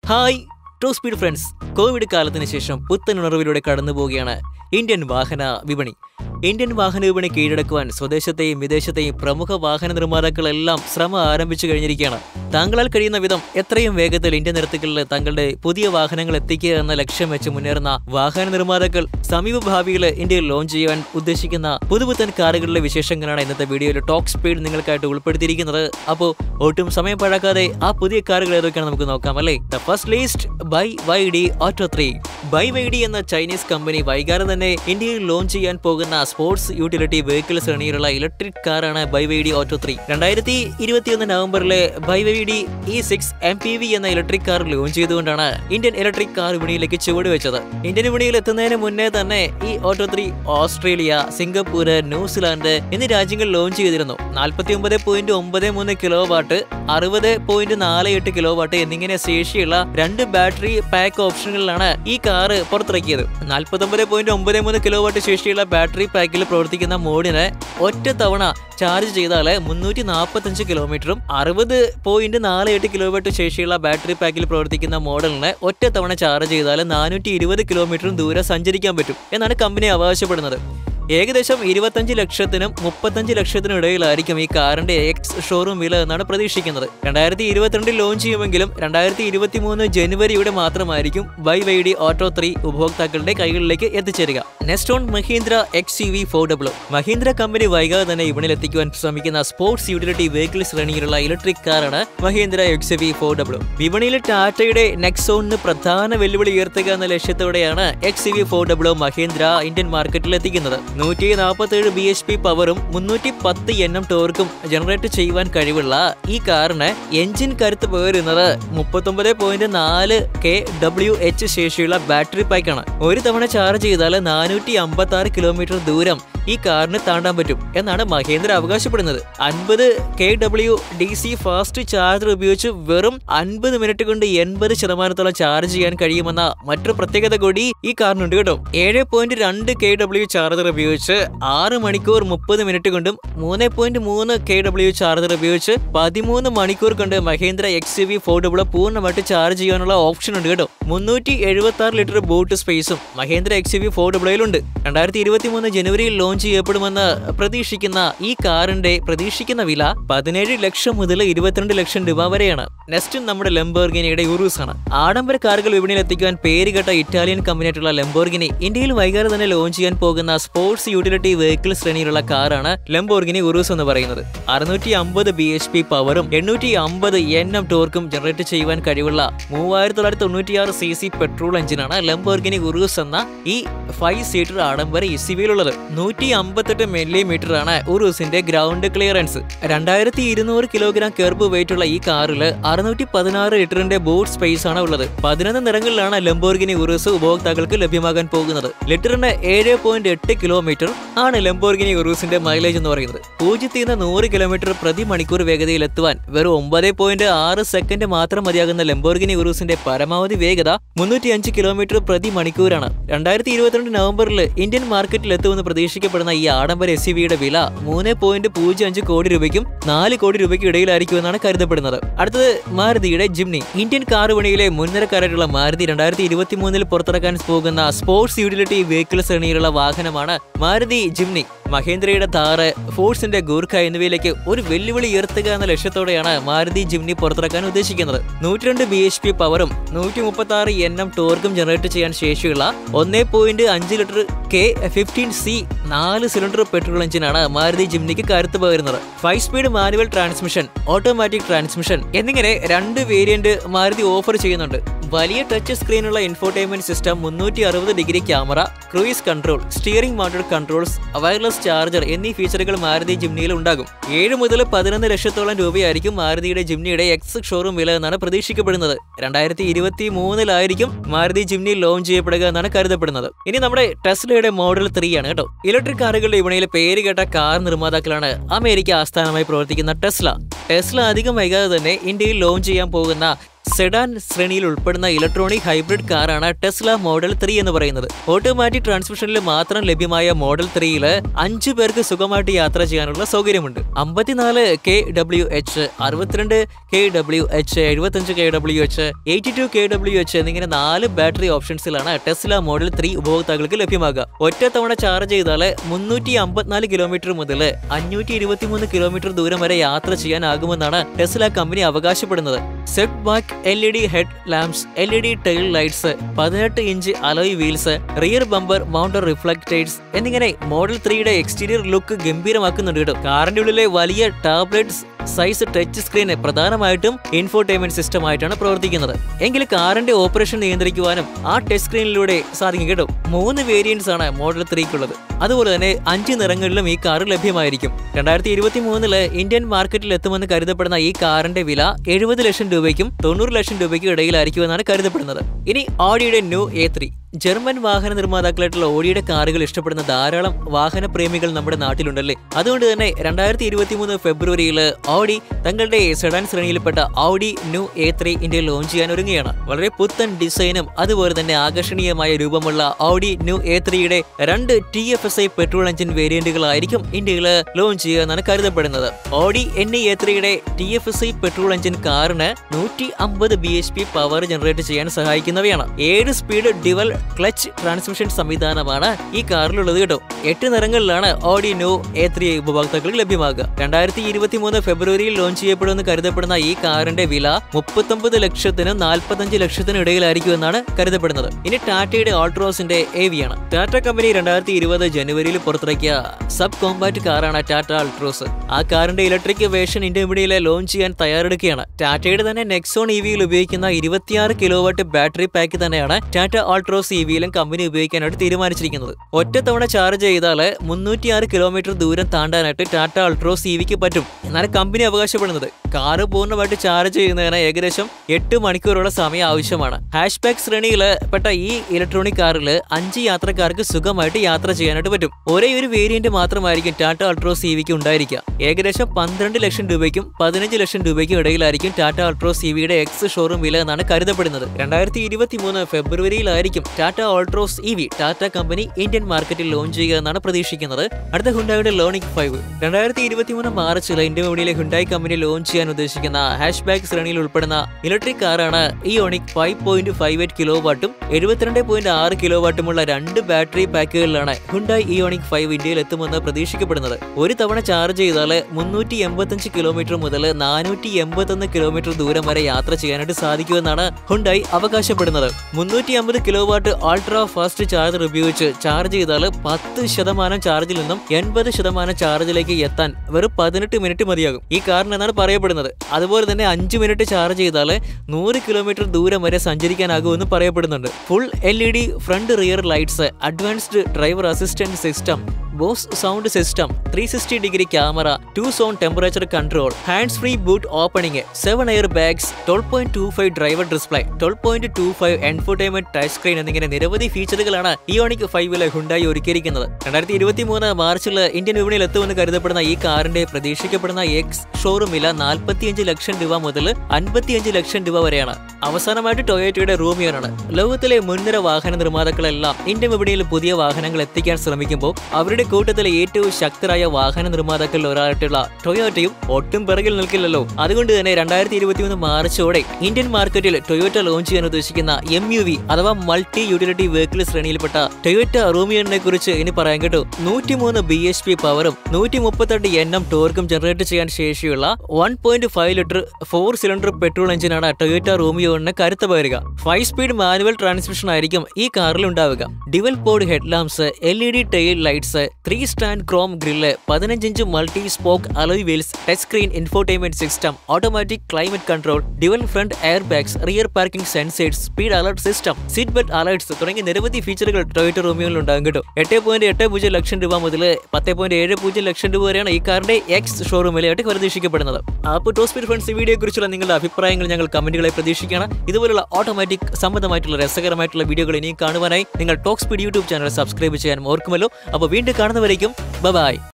hi to speed friends Covid കാലത്തിന് ശേഷം പുത്തൻ ഉണർവിലൂടെ കടന്നു പോവുകയാണ് ഇന്ത്യൻ വാഹന വിപണി ഇന്ത്യൻ വാഹന വിപണി കീഴടക്കുവാൻ സ്വദേശത്തെയും വിദേശത്തെയും പ്രമുഖ വാഹന നിർമ്മാതാക്കളെല്ലാം ശ്രമം ആരംഭിച്ചു കഴിഞ്ഞിരിക്കുകയാണ് താങ്കളാൽ കഴിയുന്ന വിധം എത്രയും വേഗത്തിൽ ഇന്ത്യൻ നിരത്തുകളിൽ തങ്ങളുടെ പുതിയ വാഹനങ്ങൾ എത്തിക്കുക എന്ന ലക്ഷ്യം വെച്ച് മുന്നേറുന്ന വാഹന നിർമ്മാതാക്കൾ സമീപ ഭാവിയിൽ ഇന്ത്യയിൽ ലോഞ്ച് ചെയ്യാൻ ഉദ്ദേശിക്കുന്ന പുതുപുത്തൻ കാറുകളിലെ വിശേഷങ്ങളാണ് ഇന്നത്തെ വീഡിയോയിൽ ടോക്ക് സ്പീഡ് നിങ്ങൾക്കായിട്ട് ഉൾപ്പെടുത്തിയിരിക്കുന്നത് അപ്പോൾ ഒട്ടും സമയം പാഴാക്കാതെ ആ പുതിയ കാറുകൾ ഏതൊക്കെയാണ് നമുക്ക് നോക്കാം അല്ലേ the first list B Y D Atto three B Y D എന്ന ചൈനീസ് കമ്പനി വൈകാതെ തന്നെ ഇന്ത്യയിൽ ലോഞ്ച് ചെയ്യാൻ പോകുന്ന സ്പോർട്സ് യൂട്ടിലിറ്റി വെഹിക്കിൾ ശ്രേണിയിലുള്ള ഇലക്ട്രിക് കാറാണ് B Y D Atto three രണ്ടായിരത്തി ഇരുപത്തിയൊന്ന് നവംബറിലെ B Y D E six M P V എന്ന ഇലക്ട്രിക് കാർ ലോഞ്ച് ചെയ്തുകൊണ്ടാണ് ഇന്ത്യൻ ഇലക്ട്രിക് കാർ വിപണിയിലേക്ക് ചുവട് വെച്ചത് ഇന്ത്യൻ വിപണിയിൽ എത്തുന്നതിന് മുന്നേ തന്നെ ഈ Atto three Australia Singapore New Zealand എന്നീ രാജ്യങ്ങൾ ലോഞ്ച് ചെയ്തിരുന്നു നാൽപ്പത്തി ഒമ്പത് പോയിന്റ് ഒമ്പത് മൂന്ന് കിലോ വാട്ട് അറുപത് പോയിന്റ് നാല് എട്ട് കിലോ വാട്ട് എന്നിങ്ങനെ ശേഷിയുള്ള രണ്ട് ബാറ്ററി പാക്ക് ഓപ്ഷനുകളിലാണ് ഈ കാറ് പുറത്തിറക്കിയത് നാൽപ്പത്തൊമ്പത് പോയിന്റ് ഒമ്പത് മൂന്ന് കിലോ വാട്ട് ശേഷിയുള്ള ബാറ്ററി പാക്കിൽ പ്രവർത്തിക്കുന്ന മോഡിന് ഒറ്റ തവണ ചാർജ് ചെയ്താൽ മുന്നൂറ്റി നാൽപ്പത്തഞ്ച് കിലോമീറ്ററും അറുപത് പോയിന്റ് നാല് എട്ട് കിലോമീറ്റർ ശേഷിയുള്ള ബാറ്ററി പാക്കിൽ പ്രവർത്തിക്കുന്ന മോഡലിന് ഒറ്റ തവണ ചാർജ് ചെയ്താൽ നാനൂറ്റി ഇരുപത് കിലോമീറ്ററും ദൂരം സഞ്ചരിക്കാൻ പറ്റും എന്നാണ് കമ്പനി അവകാശപ്പെടുന്നത് ഏകദേശം ഇരുപത്തഞ്ച് ലക്ഷത്തിനും മുപ്പത്തഞ്ച് ലക്ഷത്തിനും ഇടയിലായിരിക്കും ഈ കാറിന്റെ എക്സ് ഷോറൂം വില എന്നാണ് പ്രതീക്ഷിക്കുന്നത് രണ്ടായിരത്തി ഇരുപത്തിരണ്ടിൽ ലോഞ്ച് ചെയ്യുമെങ്കിലും രണ്ടായിരത്തി ഇരുപത്തി മൂന്ന് ജനുവരിയുടെ മാത്രമായിരിക്കും B Y D Atto three ഉപഭോക്താക്കളുടെ കൈകളിലേക്ക് എത്തിച്ചേരുക next on Mahindra X U V four W Mahindra company വൈകാതെ തന്നെ വിപണിയിൽ എത്തിക്കുവാൻ ശ്രമിക്കുന്ന സ്പോർട്സ് യൂട്ടിലിറ്റി വെഹിക്കിൾ ശ്രേണിയിലുള്ള ഇലക്ട്രിക് കാറാണ് Mahindra X U V four W വിപണിയിൽ ടാറ്റയുടെ നെക്സോണിന് പ്രധാന വെല്ലുവിളി ഉയർത്തുക എന്ന ലക്ഷ്യത്തോടെയാണ് X U V four W Mahindra Indian മാർക്കറ്റിൽ എത്തിക്കുന്നത് നൂറ്റി നാൽപ്പത്തേഴ് ബി എച്ച് പി പവറും മുന്നൂറ്റി പത്ത് എൻ എം ടോർക്കും ജനറേറ്റ് ചെയ്യുവാൻ കഴിവുള്ള ഈ കാറിന് എഞ്ചിൻ കരുത്ത് പകരുന്നത് മുപ്പത്തൊമ്പത് പോയിന്റ് നാല് കെ ഡബ്ല്യു എച്ച് ശേഷിയുള്ള ബാറ്ററി പാക്കാണ് ഒരു തവണ ചാർജ് ചെയ്താൽ നാനൂറ്റി അമ്പത്തി ആറ് കിലോമീറ്റർ ദൂരം ഈ കാറിന് താണ്ടാൻ പറ്റും എന്നാണ് മഹേന്ദ്ര അവകാശപ്പെടുന്നത് അൻപത് K W D C fast charger ഉപയോഗിച്ച് വെറും അൻപത് മിനിറ്റ് കൊണ്ട് എൺപത് ശതമാനത്തോളം ചാർജ് ചെയ്യാൻ കഴിയുമെന്ന മറ്റൊരു പ്രത്യേകത കൂടി ഈ കാറിനുണ്ട് കേട്ടോ ഏഴ് പോയിന്റ് രണ്ട് കെ ഡബ്ല്യു ചാർജർ ഉപയോഗിച്ച് ആറ് മണിക്കൂർ മുപ്പത് മിനിറ്റ് കൊണ്ടും മൂന്ന് പോയിന്റ് മൂന്ന് കെ ഡബ്ല്യു ചാർജർ ഉപയോഗിച്ച് പതിമൂന്ന് മണിക്കൂർ കൊണ്ട് Mahindra X U V four W പൂർണ്ണമായിട്ട് ചാർജ് ചെയ്യാനുള്ള ഓപ്ഷൻ ഉണ്ട് കേട്ടോ മുന്നൂറ്റി എഴുപത്തി ആറ് ലിറ്റർ ബൂട്ട് സ്പേസും Mahindra X U V four ഡബ്ല്യുയിലുണ്ട് രണ്ടായിരത്തി ഇരുപത്തി മൂന്ന് ജനുവരിയിൽ ലോഞ്ച് ചെയ്യപ്പെടുമെന്ന് പ്രതീക്ഷിക്കുന്ന ഈ കാറിന്റെ പ്രതീക്ഷിക്കുന്ന വില പതിനേഴ് ലക്ഷം മുതൽ ഇരുപത്തിരണ്ട് ലക്ഷം രൂപ വരെയാണ് നെക്സ്റ്റ് നമ്മുടെ ലംബോർഗിനിയുടെ യുറൂസ് ആണ് ആഡംബര കാറുകൾ വിപണിയിൽ എത്തിക്കുവാൻ പേരുകെട്ട ഇറ്റാലിയൻ കമ്പനിയായിട്ടുള്ള ലംബോർഗിനി ഇന്ത്യയിൽ വൈകാതെ തന്നെ ലോഞ്ച് ചെയ്യാൻ പോകുന്ന സ്പോർട്സ് യൂട്ടിലിറ്റി വെഹിക്കിൾ ശ്രേണിയിലുള്ള കാറാണ് ലംബോർഗിനി ഉറൂസ് എന്ന് പറയുന്നത് അറുന്നൂറ്റി അമ്പത് ബി എച്ച് പി പവറും എണ്ണൂറ്റി അമ്പത് എൻ എം ടോർക്കും ജനറേറ്റ് ചെയ്യുവാൻ കഴിവുള്ള മൂവായിരത്തി തൊള്ളായിരത്തി തൊണ്ണൂറ്റിയാറ് സി സി പെട്രോൾ എഞ്ചിനാണ് ലംബോർഗിനി ഉറൂസ് എന്ന ഈ ഫൈവ് സീറ്റർ ആഡംബര ഇസിവിയിലുള്ളത് നൂറ്റി അമ്പത്തെട്ട് മില്ലിമീറ്റർ ആണ് ഉറൂസിന്റെ ഗ്രൗണ്ട് ക്ലിയറൻസ് രണ്ടായിരത്തി ഇരുന്നൂറ് കിലോഗ്രാം കെർബ് വെയിറ്റ് ഉള്ള ഈ കാറിൽ അറുന്നൂറ്റി പതിനാറ് ലിറ്ററിന്റെ ബോട്ട് സ്പേസ് ആണ് ഉള്ളത് പതിനൊന്ന് നിറങ്ങളിലാണ് ലംബോർഗിനി ഉറൂസ് ഉപഭോക്താക്കൾക്ക് ലഭ്യമാകാൻ പോകുന്നത് ലിറ്ററിന് ഏഴ് പോയിന്റ് എട്ട് കിലോമീറ്റർ ആണ് ലംബോർഗിനി ഉറൂസിന്റെ മൈലേജ് എന്ന് പറയുന്നത് പൂജ്യത്തിൽ നിന്ന് നൂറ് കിലോമീറ്റർ പ്രതി മണിക്കൂർ വേഗതയിൽ എത്തുവാൻ വെറും ഒമ്പത് പോയിന്റ് ആറ് സെക്കൻഡ് മാത്രം മതിയാകുന്ന ലംബോർഗിനി ഉറൂസിന്റെ പരമാവധി വേഗത മുന്നൂറ്റി അഞ്ച് കിലോമീറ്റർ പ്രതി മണിക്കൂറാണ് രണ്ടായിരത്തി ഇരുപത്തിരണ്ട് നവംബറിൽ ഇന്ത്യൻ മാർക്കറ്റിൽ എത്തുമെന്ന് പ്രതീക്ഷിക്കപ്പെടുന്ന ഈ ആഡംബര എസ് വിയുടെ വില മൂന്ന് പോയിന്റ് പൂജ്യം അഞ്ച് കോടി രൂപയ്ക്കും നാല് കോടി രൂപയ്ക്കും ഇടയിലായിരിക്കുമെന്നാണ് കരുതപ്പെടുന്നത് അടുത്തത് മാരുതിയുടെ ജിംനി ഇന്ത്യൻ കാർ വിപണിയിലെ മുൻനിരക്കാരായിട്ടുള്ള മാരുതി രണ്ടായിരത്തി ഇരുപത്തി മൂന്നിൽ പുറത്തിറക്കാൻ പോകുന്ന സ്പോർട്സ് യൂട്ടിലിറ്റി വെഹിക്കിൾ ശ്രേണിയിലുള്ള വാഹനമാണ് മാരുതി ജിംനി മഹേന്ദ്രയുടെ താറ് ഫോഴ്സിന്റെ ഗൂർഖ എന്നിവയിലേക്ക് ഒരു വെല്ലുവിളി ഉയർത്തുക എന്ന ലക്ഷ്യത്തോടെയാണ് മാരുതി ജിംനി പുറത്തിറക്കാൻ ഉദ്ദേശിക്കുന്നത് നൂറ്റിരണ്ട് ബി എച്ച് പി പവറും നൂറ്റി മുപ്പത്തി ആറ് എൻ എം ടോർക്കും ജനറേറ്റ് ചെയ്യാൻ ശേഷിയുള്ള ഒന്നേ പോയിന്റ് അഞ്ച് ലിറ്റർ കെ ഫിഫ്റ്റീൻ സി നാല് സിലിണ്ടർ പെട്രോൾ എഞ്ചിനാണ് മാരുതി ജിംനിക്ക് കരുത്ത് പകരുന്നത് five speed manual transmission automatic transmission എന്നിങ്ങനെ രണ്ട് വേരിയന്റ് മാരുതി ഓഫർ ചെയ്യുന്നുണ്ട് വലിയ ടച്ച് സ്ക്രീനുള്ള ഇൻഫോർടൈൻമെന്റ് സിസ്റ്റം മുന്നൂറ്റി അറുപത് degree camera cruise control steering mounted controls wireless charger എന്നീ ഫീച്ചറുകൾ മാരുതി ജിംനിയിൽ ഉണ്ടാകും ഏഴ് മുതൽ പതിനൊന്ന് ലക്ഷത്തോളം രൂപയായിരിക്കും മാരുതിയുടെ ജിംനിയുടെ എക്സ് ഷോറൂം വില എന്നാണ് പ്രതീക്ഷിക്കപ്പെടുന്നത് രണ്ടായിരത്തി ഇരുപത്തി മൂന്നിലായിരിക്കും മാരുതി ജിംനി ലോഞ്ച് ചെയ്യപ്പെടുക എന്നാണ് കരുതപ്പെടുന്നത് ഇനി നമ്മുടെ ടെസ്ലയുടെ മോഡൽ ത്രീ ആണ് കേട്ടോ ഇലക്ട്രിക് കാറുകളുടെ വിപണിയിൽ പേര് കേട്ട കാർ നിർമ്മാതാക്കളാണ് അമേരിക്ക ആസ്ഥാനമായി പ്രവർത്തിക്കുന്ന ടെസ്ല ടെസ്ല അധികം വൈകാതെ തന്നെ ഇന്ത്യയിൽ ലോഞ്ച് ചെയ്യാൻ പോകുന്ന സെഡാൻ ശ്രേണിയിൽ ഉൾപ്പെടുന്ന ഇലക്ട്രോണിക് ഹൈബ്രിഡ് കാറാണ് ടെസ്ല മോഡൽ ത്രീ എന്ന് പറയുന്നത് ഓട്ടോമാറ്റിക് ട്രാൻസ്മിഷനിൽ മാത്രം ലഭ്യമായ മോഡൽ ത്രീയില് അഞ്ചു പേർക്ക് സുഖമായിട്ട് യാത്ര ചെയ്യാനുള്ള സൗകര്യമുണ്ട് അമ്പത്തിനാല് കെ ഡബ്ല്യു എച്ച് അറുപത്തിരണ്ട് കെ ഡബ്ല്യു എച്ച് എഴുപത്തഞ്ച് K W H eighty two K W H എന്നിങ്ങനെ നാല് ബാറ്ററി ഓപ്ഷൻസിലാണ് ടെസ്ല മോഡൽ ത്രീ ഉപഭോക്താക്കൾക്ക് ലഭ്യമാകുക ഒറ്റ തവണ ചാർജ് ചെയ്താൽ മുന്നൂറ്റി അമ്പത്തിനാല് കിലോമീറ്റർ മുതൽ അഞ്ഞൂറ്റി ഇരുപത്തിമൂന്ന് കിലോമീറ്റർ ദൂരം വരെ യാത്ര ചെയ്യാനാകുമെന്നാണ് ടെസ്ല കമ്പനി അവകാശപ്പെടുന്നത് set back L E D head lamps L E D tail lights പതിനെട്ട് inch alloy wheels rear bumper mounted reflectors എന്നിങ്ങനെ മോഡൽ ത്രീയുടെ എക്സ്റ്റീരിയർ ലുക്ക് ഗംഭീരമാക്കുന്നുണ്ട് കേട്ടോ കാറിന്റെ ഉള്ളിലെ വലിയ ടാബ്ലറ്റ്സ് സൈസ് ടച്ച് സ്ക്രീൻ പ്രധാനമായിട്ടും ഇൻഫോർടൈൻമെന്റ് സിസ്റ്റം ആയിട്ടാണ് പ്രവർത്തിക്കുന്നത് എങ്കിൽ കാറിന്റെ ഓപ്പറേഷൻ നിയന്ത്രിക്കുവാനും ആ ടച്ച് സ്ക്രീനിലൂടെ സാധിക്കും കേട്ടോ മൂന്ന് വേരിയന്റ്സ് ആണ് മോഡൽ ത്രീക്കുള്ളത് അതുപോലെ തന്നെ അഞ്ച് നിറങ്ങളിലും ഈ കാർ ലഭ്യമായിരിക്കും രണ്ടായിരത്തി ഇരുപത്തി മൂന്നില് ഇന്ത്യൻ മാർക്കറ്റിൽ എത്തുമെന്ന് കരുതപ്പെടുന്ന ഈ കാറിന്റെ വില എഴുപത് ലക്ഷം രൂപയ്ക്കും തൊണ്ണൂറ് ലക്ഷം രൂപയ്ക്കും ഇടയിലായിരിക്കുമെന്നാണ് കരുതപ്പെടുന്നത് ഇനി ഓഡിയുടെ ന്യൂ എ ത്രീ ജർമ്മൻ വാഹന നിർമ്മാതാക്കളായിട്ടുള്ള ഓഡിയുടെ കാറുകൾ ഇഷ്ടപ്പെടുന്ന ധാരാളം വാഹന പ്രേമികൾ നമ്മുടെ നാട്ടിലുണ്ടല്ലേ അതുകൊണ്ട് തന്നെ രണ്ടായിരത്തി ഇരുപത്തി മൂന്ന് ഫെബ്രുവരിയിൽ ഓഡി തങ്ങളുടെ സെഡാൻ ശ്രേണിയിൽപ്പെട്ട ഓഡി ന്യൂ എ ത്രീ ഇന്ത്യയിൽ ലോഞ്ച് ചെയ്യാൻ ഒരുങ്ങുകയാണ് വളരെ പുത്തൻ ഡിസൈനും അതുപോലെ തന്നെ ആകർഷണീയമായ രൂപമുള്ള ഓഡി ന്യൂ എ ത്രീയുടെ രണ്ട് T F S I petrol engine വേരിയന്റുകളായിരിക്കും ഇന്ത്യയിൽ ലോഞ്ച് ചെയ്യുക എന്നാണ് കരുതപ്പെടുന്നത് ഓഡി എൻ എ ത്രീയുടെ T F S I petrol engine കാറിന് നൂറ്റി അമ്പത് B H P power generate ചെയ്യാൻ സഹായിക്കുന്നവയാണ് ഏഴ് സ്പീഡ് ഡിവൽ ക്ലച്ച് ട്രാൻസ്മിഷൻ സംവിധാനമാണ് ഈ കാറിലുള്ളത് കേട്ടോ എട്ട് നിറങ്ങളിലാണ് ഓഡി നോ എ ത്രീ ഉപഭോക്താക്കൾക്ക് ലഭ്യമാകുക രണ്ടായിരത്തി ഇരുപത്തി മൂന്ന് ഫെബ്രുവരിയിൽ ലോഞ്ച് ചെയ്യപ്പെടുമെന്ന് കരുതപ്പെടുന്ന ഈ കാറിന്റെ വില മുപ്പത്തൊമ്പത് ലക്ഷത്തിനും നാൽപ്പത്തഞ്ച് ലക്ഷത്തിനും ഇടയിലായിരിക്കുമെന്നാണ് കരുതപ്പെടുന്നത് ഇനി ടാറ്റയുടെ ഓൾട്രോസിന്റെ ഏവിയാണ് ടാറ്റ കമ്പനി രണ്ടായിരത്തി ഇരുപത് ജനുവരിയിൽ പുറത്തിറക്കിയ സബ് കോമ്പാറ്റ് കാറാണ് ടാറ്റ അൾട്രോസ് ആ കാറിന്റെ ഇലക്ട്രിക് വേർഷൻ ഇന്ത്യ വിപണിയിലെ ലോഞ്ച് ചെയ്യാൻ തയ്യാറെടുക്കുകയാണ് ടാറ്റയുടെ തന്നെ നെക്സോൺ ഇ വിയിൽ ഉപയോഗിക്കുന്ന ഇരുപത്തിയാറ് കിലോ വാട്ട് ബാറ്ററി പാക്ക് തന്നെയാണ് ടാറ്റ ഓൾട്രോസ് ഇ വിയിലും കമ്പനി ഉപയോഗിക്കാനായിട്ട് തീരുമാനിച്ചിരിക്കുന്നത് ഒറ്റ തവണ ചാർജ് ചെയ്താൽ മുന്നൂറ്റിയാറ് കിലോമീറ്റർ ദൂരം താണ്ടാനായിട്ട് ടാറ്റ അൾട്രോസ് ഇ വിക്ക് പറ്റും എന്നാണ് കമ്പനി അവകാശപ്പെടുന്നത് കാറ് പൂർണ്ണമായിട്ട് ചാർജ് ചെയ്യുന്നതിന് ഏകദേശം എട്ട് മണിക്കൂറോളം സമയം ആവശ്യമാണ് ഹാഷ് ബാക്ക് ശ്രേണിയിൽ പെട്ട ഈ ഇലക്ട്രോണിക് കാറിൽ അഞ്ച് യാത്രക്കാർക്ക് സുഖമായിട്ട് യാത്ര ചെയ്യാനായിട്ട് പറ്റും ഒരേ ഒരു വേരിയന്റ് മാത്രമായിരിക്കും ടാറ്റ അൾട്രോസ് ഇ വിക്ക് ഉണ്ടായിരിക്കുക ഏകദേശം പന്ത്രണ്ട് ലക്ഷം രൂപയ്ക്കും പതിനഞ്ച് ലക്ഷം രൂപയ്ക്കും ഇടയിലായിരിക്കും ടാറ്റ അൾട്രോസ് ഇ വിയുടെ എക്സ് ഷോറൂം വില എന്നാണ് കരുതപ്പെടുന്നത് രണ്ടായിരത്തി ഇരുപത്തി മൂന്ന് ഫെബ്രുവരിയിലായിരിക്കും Tata Altroz E V Tata company Indian മാർക്കറ്റിൽ ലോഞ്ച് ചെയ്യുക എന്നാണ് പ്രതീക്ഷിക്കുന്നത് അടുത്ത ഹുണ്ടായുടെ ലോണിക് ഫൈവ് രണ്ടായിരത്തി ഇരുപത്തി മൂന്ന് മാർച്ചിൽ ഇന്ത്യ വിപണിയിലെ ഹുണ്ടായി കമ്പനി ലോഞ്ച് ചെയ്യാൻ ഉദ്ദേശിക്കുന്ന ഹാഷ് ബാക്ക് ശ്രേണിയിൽ ഉൾപ്പെടുന്ന ഇലക്ട്രിക് കാറാണ് Ioniq five point five eight kilo വാട്ടും എഴുപത്തിരണ്ട് പോയിന്റ് ആറ് കിലോ വാട്ടുമുള്ള രണ്ട് ബാറ്ററി പാക്കുകളിലാണ് ഹുണ്ടായി ഇയോണിക് ഫൈവ് ഇന്ത്യയിൽ എത്തുമെന്ന് പ്രതീക്ഷിക്കപ്പെടുന്നത് ഒരു തവണ ചാർജ് ചെയ്താൽ മുന്നൂറ്റി എൺപത്തഞ്ച് കിലോമീറ്റർ മുതൽ നാനൂറ്റി എൺപത്തൊന്ന് കിലോമീറ്റർ ദൂരം വരെ യാത്ര ചെയ്യാനായിട്ട് സാധിക്കുമെന്നാണ് ഹുണ്ടായി അവകാശപ്പെടുന്നത് മുന്നൂറ്റി അമ്പത് kilo watt ultra fast charger ഉപയോഗിച്ച് ചാർജ് ചെയ്താൽ പത്ത് ശതമാനം ചാർജിൽ നിന്നും എൺപത് ശതമാനം ചാർജിലേക്ക് എത്താൻ വെറും പതിനെട്ട് മിനിറ്റ് മതിയാകും ഈ കാറിന് എന്നാണ് പറയപ്പെടുന്നത് അതുപോലെ തന്നെ അഞ്ച് മിനിറ്റ് ചാർജ് ചെയ്താൽ നൂറ് കിലോമീറ്റർ ദൂരം വരെ സഞ്ചരിക്കാനാകുമെന്ന് പറയപ്പെടുന്നുണ്ട് full L E D front rear lights advanced driver assistant system Bose sound system three sixty degree camera two zone temperature control hands free boot opening seven air bags twelve point two five driver display twelve point two five infotainment touch screen എന്നിങ്ങനെ നിരവധി ഫീച്ചറുകളാണ് ഇയോണിക് ഫൈവില് Hyundai ഒരുക്കിയിരിക്കുന്നത് രണ്ടായിരത്തി ഇരുപത്തി മൂന്ന് മാർച്ചിൽ Indian വിപണിയിൽ എത്തുമെന്ന് കരുതപ്പെടുന്ന ഈ കാറിന്റെ പ്രതീക്ഷിക്കപ്പെടുന്ന എക്സ് ഷോറൂം വില നാൽപ്പത്തിയഞ്ച് ലക്ഷം രൂപ മുതൽ അൻപത്തിയഞ്ച് ലക്ഷം രൂപ വരെയാണ് അവസാനമായിട്ട് ടൊയോറ്റയുടെ റൂമിയോനാണ് ലോകത്തിലെ മുൻനിര വാഹന നിർമ്മാതാക്കളെല്ലാം ഇന്ത്യൻ വിപണിയിൽ പുതിയ വാഹനങ്ങൾ എത്തിക്കാൻ ശ്രമിക്കുമ്പോൾ അവരുടെ കൂട്ടത്തിലെ ഏറ്റവും ശക്തരായ വാഹന നിർമ്മാതാക്കളിൽ ഒരാളായിട്ടുള്ള ടൊയോറ്റയും ഒട്ടും പിറകിൽ നിൽക്കില്ലല്ലോ അതുകൊണ്ട് തന്നെ രണ്ടായിരത്തി ഇരുപത്തിമൂന്ന് മാർച്ചോടെ ഇന്ത്യൻ മാർക്കറ്റിൽ ടൊയോറ്റ ലോഞ്ച് ചെയ്യാൻ ഉദ്ദേശിക്കുന്ന എം യു വി അഥവാ മൾട്ടി യൂട്ടിലിറ്റി വെഹിക്കിൾ ശ്രേണിയിൽപ്പെട്ട ടൊയോറ്റ റൂമിയോനെ കുറിച്ച് ഇനി പറയാൻ കേട്ടോ നൂറ്റിമൂന്ന് ബി എച്ച് പി പവറും നൂറ്റി മുപ്പത്തെട്ട് എൻ എം ടോർക്കും ജനറേറ്റ് ചെയ്യാൻ ശേഷിയുള്ള one point five litre four cylinder petrol എഞ്ചിനാണ് ടൊയോറ്റ റൂമിയോണിന് കരുത്ത് പകരുക ഫൈവ് സ്പീഡ് മാനുവൽ ട്രാൻസ്മിഷൻ ആയിരിക്കും ഈ കാറിൽ ഉണ്ടാവുക dual pod headlamps L E D tail lights three stand chrome grille പതിനഞ്ച് inch multi spoke alloy wheels touch screen infotainment system automatic climate control dual front air bags rear parking sensors speed alert system seat belt alerts തുടങ്ങിയ നിരവധി ഫീച്ചറുകൾ Toyota റൂമിയോയിൽ ഉണ്ടാകും കേട്ടോ എട്ട് point എട്ട് പൂജ്യം ലക്ഷം രൂപ മുതൽ പത്ത് പോയിന്റ് ഏഴ് പൂജ്യം ലക്ഷം രൂപ വരെയാണ് ഈ കാറിന്റെ എക്സ് ഷോറൂം വിലയായിട്ട് പ്രതീക്ഷിക്കപ്പെടുന്നത് അപ്പോൾ ടോസ്പീഡ് ഫ്രണ്ട്സ് ഈ വീഡിയോ കുറിച്ചുള്ള നിങ്ങളുടെ അഭിപ്രായങ്ങൾ ഞങ്ങൾ കമന്റുകളെ പ്രതീക്ഷിക്കുകയാണ് ഇതുപോലുള്ള ഓട്ടോമാറ്റിക് സംബന്ധമായിട്ടുള്ള രസകരമായിട്ടുള്ള വീഡിയോകൾ ഇനിയും കാണുവാനായി നിങ്ങൾ talk speed YouTube channel subscribe ചെയ്യാൻ ഓർക്കുമല്ലോ അപ്പോൾ വീണ്ടും കാണുന്നവരേക്കും ബൈ